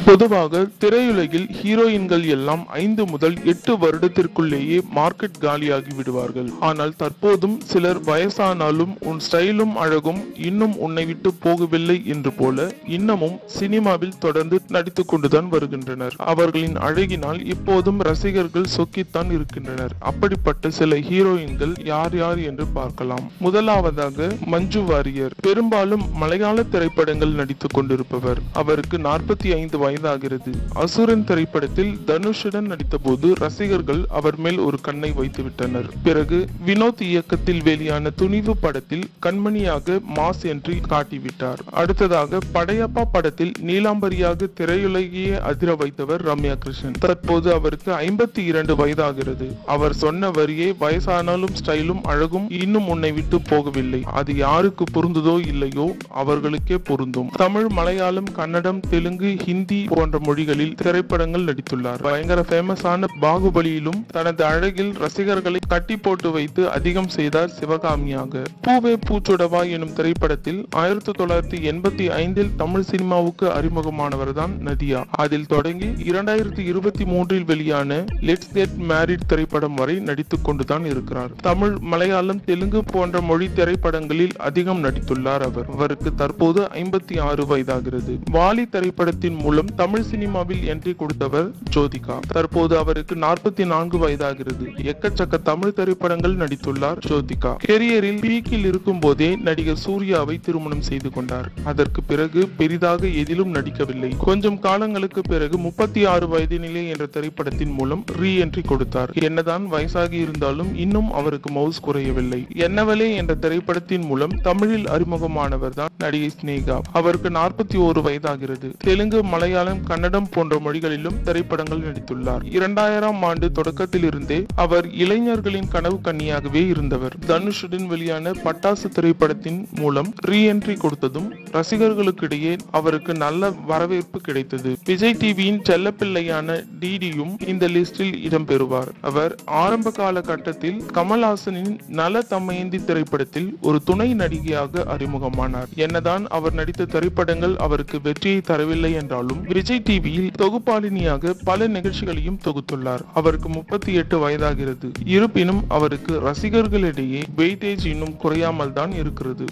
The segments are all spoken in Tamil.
பொதுவாக திரையுலகில் ஹீரோயின்கள் எல்லாம் ஐந்து முதல் எட்டு வருடத்திற்குள்ளேயே மார்க்கெட் காலியாகி விடுவார்கள் ஆனால் தற்போதும் சிலர் வயசானாலும் உன் ஸ்டைலும் அழகும் இன்னும் உன்னை விட்டு போகவில்லை என்று போல இன்னமும் சினிமாவில் தொடர்ந்து நடித்துக் கொண்டுதான் வருகின்றனர் அவர்களின் அழகினால் இப்போதும் ரசிகர்கள் சொக்கித்தான் இருக்கின்றனர் அப்படிப்பட்ட சில ஹீரோயின்கள் யார் யார் என்று பார்க்கலாம் முதலாவதாக மஞ்சு வாரியர் பெரும்பாலும் மலையாள திரைப்படங்கள் நடித்துக் கொண்டிருப்பவர் அவருக்கு நாற்பத்தி ஐந்து வயதாகிறது அசுரன் திரைப்படத்தில் தனுஷுடன் நடித்தபோது ரசிகர்கள் அவர் மேல் ஒரு கண்ணை வைத்து விட்டனர் பிறகு வினோத் இயக்கத்தில் வெளியான துணிவு படத்தில் கண்மணியாக மாஸ் என்று காட்டிவிட்டார் அடுத்ததாக படையப்பா படத்தில் நீலாம்பரியாக திரையுலகியே அதிர வைத்தவர் ரம்யா கிருஷ்ணன் தற்போது அவருக்கு ஐம்பத்தி இரண்டு வயதாகிறது அவர் சொன்ன வரியே வயசானாலும் ஸ்டைலும் அழகும் இன்னும் உன்னை விட்டு போகவில்லை அது யாருக்கு பொருந்துதோ இல்லையோ அவர்களுக்கே பொருந்தும் தமிழ் மலையாளம் கன்னடம் தெலுங்கு ஹிந்தி போன்ற மொழிகளில் திரைப்படங்கள் நடித்துள்ளார் பயங்கர ஃபேமஸான பாகுபலியிலும் தனது அழகில் ரசிகர்களை கட்டி போட்டு வைத்து அதிகம் செய்தார் சிவகாமியாக பூவே பூச்சுடவா எனும் திரைப்படத்தில் ஆயிரத்தி தொள்ளாயிரத்தி எண்பத்தி ஐந்தில் தமிழ் சினிமாவுக்கு அறிமுகமானவர் தான் நதியா அதில் தொடங்கி இரண்டாயிரத்தி இருபத்தி மூன்றில் வெளியான லெட்ஸ் கெட் மேரிட் திரைப்படம் வரை நடித்துக் கொண்டுதான் இருக்கிறார் தமிழ் மலையாளம் தெலுங்கு போன்ற மொழி திரைப்படங்களில் அதிகம் நடித்துள்ளார் அவர் அவருக்கு தற்போது ஐம்பத்தி ஆறு வயதாகிறது வாலி திரைப்படத்தின் மூலம் தமிழ் சினிமாவில் என்ட்ரி கொடுத்தவர் ஜோதிகா தற்போது அவருக்கு நாற்பத்தி நான்கு வயதாகிறது எக்கச்சக்க தமிழ் திரைப்படங்கள் நடித்துள்ளார் ஜோதிகா கெரியரில் பீக்கில் இருக்கும் போதே நடிகர் சூர்யாவை திருமணம் செய்து கொண்டார் அதற்கு பிறகு பெரிதாக எதிலும் நடிக்கவில்லை கொஞ்சம் காலங்களுக்கு பிறகு முப்பத்தி ஆறு வயதினிலே என்ற திரைப்படத்தின் மூலம் ரீ என்ட்ரி கொடுத்தார் என்னதான் வயசாகி இருந்தாலும் இன்னும் அவருக்கு மவுஸ் குறையவில்லை என்னவலே என்ற திரைப்படத்தின் மூலம் தமிழில் அறிமுகமானவர் தான் நடிகை ஸ்னேகா அவருக்கு நாற்பத்தி ஓரு வயதாகிறது தெலுங்கு மலையாளம் கன்னடம் போன்ற மொழிகளிலும் திரைப்படங்கள் நடித்துள்ளார் இரண்டாயிரம் ஆண்டு தொடக்கத்தில் இருந்தே அவர் இளைஞர்களின் கனவு கன்னியாகவே இருந்தவர் தனுஷுடன் வெளியான பட்டாசு திரைப்படத்தின் மூலம் ரீ என்ட்ரி கொடுத்ததும் ரசிகர்களுக்கிடையே அவருக்கு நல்ல வரவேற்பு கிடைத்தது விஜய் டிவியின் செல்லப்பிள்ளையான டிடியும் இந்த லிஸ்டில் இடம்பெறுவார் அவர் ஆரம்ப கால கட்டத்தில் கமல்ஹாசனின் நல தமயந்தி திரைப்படத்தில் ஒரு துணை நடிகையாக அறிமுகமானார் என்னதான் அவர் நடித்த திரைப்படங்கள் அவருக்கு வெற்றியை தரவில்லை என்றாலும் விஜய் டிவியில் தொகுப்பாளினியாக பல நிகழ்ச்சிகளையும் தொகுத்துள்ளார் அவருக்கு முப்பத்தி எட்டு வயதாகிறது இருப்பினும் அவருக்கு ரசிகர்களிடையே வெயிட்டேஜ் இன்னும் குறையாமல் தான் இருக்கிறது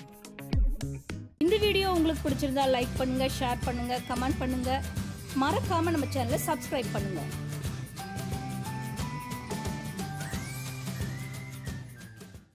இந்த வீடியோ உங்களுக்கு பிடிச்சிருந்தா லைக் பண்ணுங்க ஷேர் பண்ணுங்க கமெண்ட் பண்ணுங்க மறக்காம நம்ம சேனலை சப்ஸ்கிரைப் பண்ணுங்க